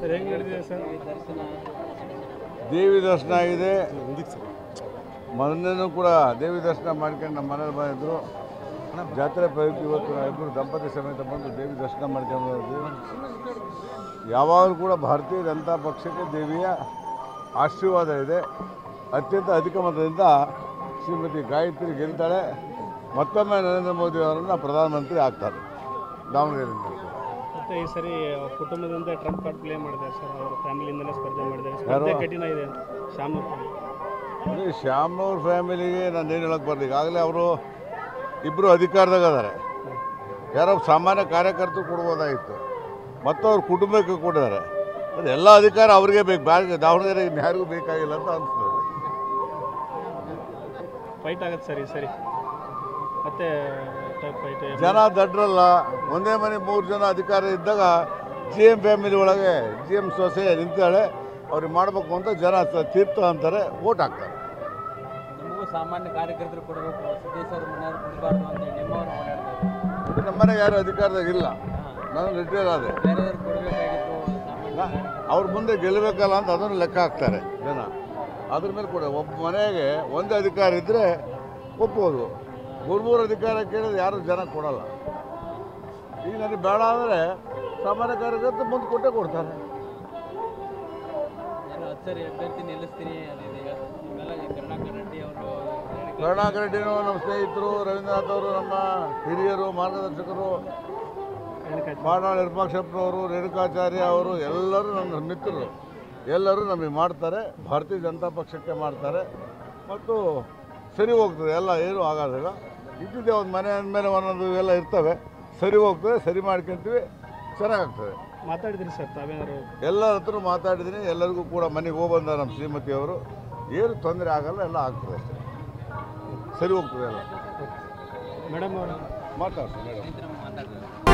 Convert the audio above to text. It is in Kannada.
ಸರ್ ಹೆಂಗೆ ನಡೆದಿದೆ ಸರ್ ದೇವಿ ದರ್ಶನ ಆಗಿದೆ ಮೊನ್ನೆನೂ ಕೂಡ ದೇವಿ ದರ್ಶನ ಮಾಡ್ಕೊಂಡು ನಮ್ಮ ಮನೇಲಿ ಬಂದಿದ್ರು ಜಾತ್ರೆ ಪ್ರಯುಕ್ತ ಇವತ್ತು ನಾವಿಬ್ಬರು ದಂಪತಿ ಸಮೇತ ಬಂದು ದೇವಿ ದರ್ಶನ ಮಾಡ್ಕೊಂಡು ಬಂದಿದ್ವಿ ಯಾವಾಗಲೂ ಕೂಡ ಭಾರತೀಯ ಜನತಾ ಪಕ್ಷಕ್ಕೆ ದೇವಿಯ ಆಶೀರ್ವಾದ ಇದೆ ಅತ್ಯಂತ ಅಧಿಕ ಮತದಿಂದ ಶ್ರೀಮತಿ ಗಾಯತ್ರಿ ಗೆಲ್ತಾಳೆ ಮತ್ತೊಮ್ಮೆ ನರೇಂದ್ರ ಮೋದಿ ಅವರನ್ನು ಪ್ರಧಾನಮಂತ್ರಿ ಆಗ್ತಾರೆ ದಾವಣಗೆರೆಯಿಂದ ಮತ್ತೆ ಈ ಸರಿ ಕುಟುಂಬದಿಂದ ಟ್ರಂಪ್ ಕಾರ್ಡ್ ಪ್ಲೇ ಮಾಡಿದ್ದಾರೆ ಸರ್ ಅವರ ಫ್ಯಾಮಿಲಿಯಿಂದಲೇ ಸ್ಪರ್ಧೆ ಮಾಡಿದ್ದಾರೆ ಯಾರು? ಸ್ಪರ್ಧೆ ಕಠಿಣ ಇದೆ ಅಂತ ಶ್ಯಾಮ್ ಅದೇ ಶ್ಯಾಮ್ನವ್ರ ಫ್ಯಾಮಿಲಿಗೆ ನಾನು ಏನು ಹೇಳಕ್ಕೆ ಬರ್ಲಿ ಈಗಾಗಲೇ ಅವರು ಇಬ್ಬರು ಅಧಿಕಾರದಾಗ ಅದಾರೆ ಯಾರೋ ಸಾಮಾನ್ಯ ಕಾರ್ಯಕರ್ತರು ಕೊಡ್ಬೋದಾಗಿತ್ತು ಮತ್ತು ಅವ್ರ ಕುಟುಂಬಕ್ಕೆ ಕೊಟ್ಟಿದ್ದಾರೆ ಅದು ಎಲ್ಲ ಅಧಿಕಾರ ಅವ್ರಿಗೆ ಬೇಕು ಬ್ಯಾಗ ದಾವಣಗೆರೆ ಇನ್ಯಾರಿಗೂ ಬೇಕಾಗಿಲ್ಲ ಅಂತ ಅನಿಸ್ತದೆ ಫೈಟ್ ಆಗುತ್ತೆ ಸರ್ ಈ ಸರಿ ಮತ್ತೆ ಟೈಪ್ ಫೈಟ್ ಜನ ದಡ್ರಲ್ಲ ಒಂದೇ ಮನೆ ಮೂರು ಜನ ಅಧಿಕಾರ ಇದ್ದಾಗ ಜಿ ಎಮ್ ಫ್ಯಾಮಿಲಿ ಒಳಗೆ ಜಿ ಎಮ್ ಸೊಸೆ ನಿಂತಾಳೆ ಅವ್ರಿಗೆ ಮಾಡಬೇಕು ಅಂತ ಜನ ತ- ತೀರ್ಥ ಅಂತಾರೆ ಓಟ್ ಹಾಕ್ತಾರೆ ನಿಮಗೂ ಸಾಮಾನ್ಯ ಕಾರ್ಯಕರ್ತರು ಕೊಡಬೇಕು ಸಿದ್ದೇಶ್ವರ ಮನೆಯವರು ಕೊಡಬಾರ್ದು ಅಂತ ನಿಮ್ಮವರು ಮಾತಾಡ್ತಾರೆ ನಮ್ಮ ಮನೆಗೆ ಯಾರು ಅಧಿಕಾರದಾಗ ಇಲ್ಲ ನಾನು ರಿಟೈರ್ ಆದೆ ಬೇರೆಯವ್ರು ಕೊಡಬೇಕಾಗಿತ್ತು ಸಾಮಾನ್ಯ ಅವ್ರ ಮುಂದೆ ಗೆಲ್ಲಬೇಕಲ್ಲ ಅಂತ ಅದನ್ನು ಲೆಕ್ಕ ಹಾಕ್ತಾರೆ ಜನ ಅದ್ರ ಮೇಲೆ ಕೂಡ ಒಬ್ಬ ಮನೆಗೆ ಒಂದೇ ಅಧಿಕಾರ ಇದ್ದರೆ ಒಪ್ಬೋದು ಮೂರು ಮೂರು ಅಧಿಕಾರ ಕೇಳಿದ್ರೆ ಯಾರು ಜನ ಕೊಡಲ್ಲ ಈಗ ನನಗೆ ಬೇಡ ಅಂದರೆ ಸಾಮಾನ್ಯ ಕಾರ್ಯಕರ್ತರು ಮುಂದೆ ಕೊಟ್ಟೇ ಕೊಡ್ತಾರೆ ಏನು ಹತ್ತು ಸರಿ ಅಭ್ಯರ್ಥಿ ನಿಲ್ಲಿಸ್ತೀನಿ ಅದಿದೆ ಈಗ ನಿಮ್ಮೆಲ್ಲ ಈ ಕರುಣಾಕರ್ ರೆಡ್ಡಿ ಅವರು ಕರುಣಾಕರ್ ರೆಡ್ಡಿನೂ ನಮ್ಮ ಸ್ನೇಹಿತರು ರವೀಂದ್ರನಾಥ್ ಅವರು ನಮ್ಮ ಹಿರಿಯರು ಮಾರ್ಗದರ್ಶಕರು ಮಾಡಾಳ್ ನಿರ್ಮಾಕ್ಷಪ್ಪನವರು ರೇಣುಕಾಚಾರ್ಯ ಅವರು ಎಲ್ಲರೂ ನನ್ನ ಮಿತ್ರರು ಎಲ್ಲರೂ ನಮಗೆ ಮಾಡ್ತಾರೆ ಭಾರತೀಯ ಜನತಾ ಪಕ್ಷಕ್ಕೆ ಮಾಡ್ತಾರೆ ಮತ್ತು ಸರಿ ಹೋಗ್ತದೆ ಎಲ್ಲ ಏನೂ ಆಗೋದಿಲ್ಲ ಇದ್ದಿದ್ದೆ ಒಂದು ಮನೆ ಅಂದಮೇಲೆ ಒಂದೊಂದು ಎಲ್ಲ ಇರ್ತವೆ ಸರಿ ಹೋಗ್ತದೆ ಸರಿ ಮಾಡ್ಕೊಂತೀವಿ ಚೆನ್ನಾಗಾಗ್ತದೆ ಮಾತಾಡಿದ್ರಿ ಸರ್ ತಾವೇನಾದ್ರು ಎಲ್ಲರ ಹತ್ರ ಮಾತಾಡಿದ್ದೀನಿ ಎಲ್ಲರಿಗೂ ಕೂಡ ಮನೆಗೆ ಹೋಗ್ಬಂದ ನಮ್ಮ ಶ್ರೀಮತಿಯವರು ಏನು ತೊಂದರೆ ಆಗಲ್ಲ ಎಲ್ಲ ಆಗ್ತದೆ ಅಷ್ಟೇ ಸರಿ ಹೋಗ್ತದೆ ಎಲ್ಲ ಮೇಡಮ್ ಅವರು ಮಾತಾಡ್ತೀನಿ ಮೇಡಮ್ ಮಾತಾಡ್ತಾರೆ